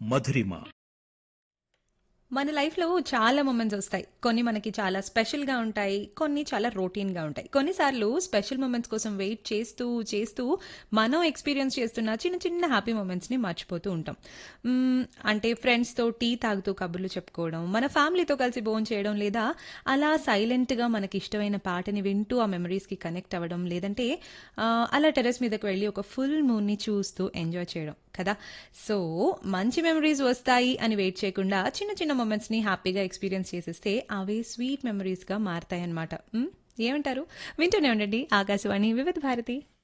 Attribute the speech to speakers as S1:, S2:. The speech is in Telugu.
S1: మధురిమ
S2: మన లైఫ్లో చాలా మూమెంట్స్ వస్తాయి కొన్ని మనకి చాలా స్పెషల్గా ఉంటాయి కొన్ని చాలా రొటీన్గా ఉంటాయి కొన్నిసార్లు స్పెషల్ మూమెంట్స్ కోసం వెయిట్ చేస్తూ చేస్తూ మనం ఎక్స్పీరియన్స్ చేస్తున్న చిన్న చిన్న హ్యాపీ మూమెంట్స్ని మర్చిపోతూ ఉంటాం మ్మ్, అంటే ఫ్రెండ్స్తో టీ తాగుతూ కబుర్లు చెప్పుకోవడం మన ఫ్యామిలీతో కలిసి భోజనం చేయడం లేదా అలా సైలెంట్గా మనకి ఇష్టమైన పాటని వింటూ ఆ మెమరీస్కి కనెక్ట్ అవ్వడం లేదంటే ఆ, అలా టెరెస్ మీదకి వెళ్ళి ఒక ఫుల్ మూన్ని చూస్తూ ఎంజాయ్ చేయడం కదా సో మంచి మెమరీస్ వస్తాయి అని వెయిట్ చేయకుండా చిన్న చిన్న మూమెంట్స్ని హ్యాపీగా ఎక్స్పీరియన్స్ చేసేస్తే అవే స్వీట్ మెమరీస్గా మారతాయి అనమాట ఏమంటారు వింటూనే ఉండండి ఆకాశవాణి వివిధ భారతి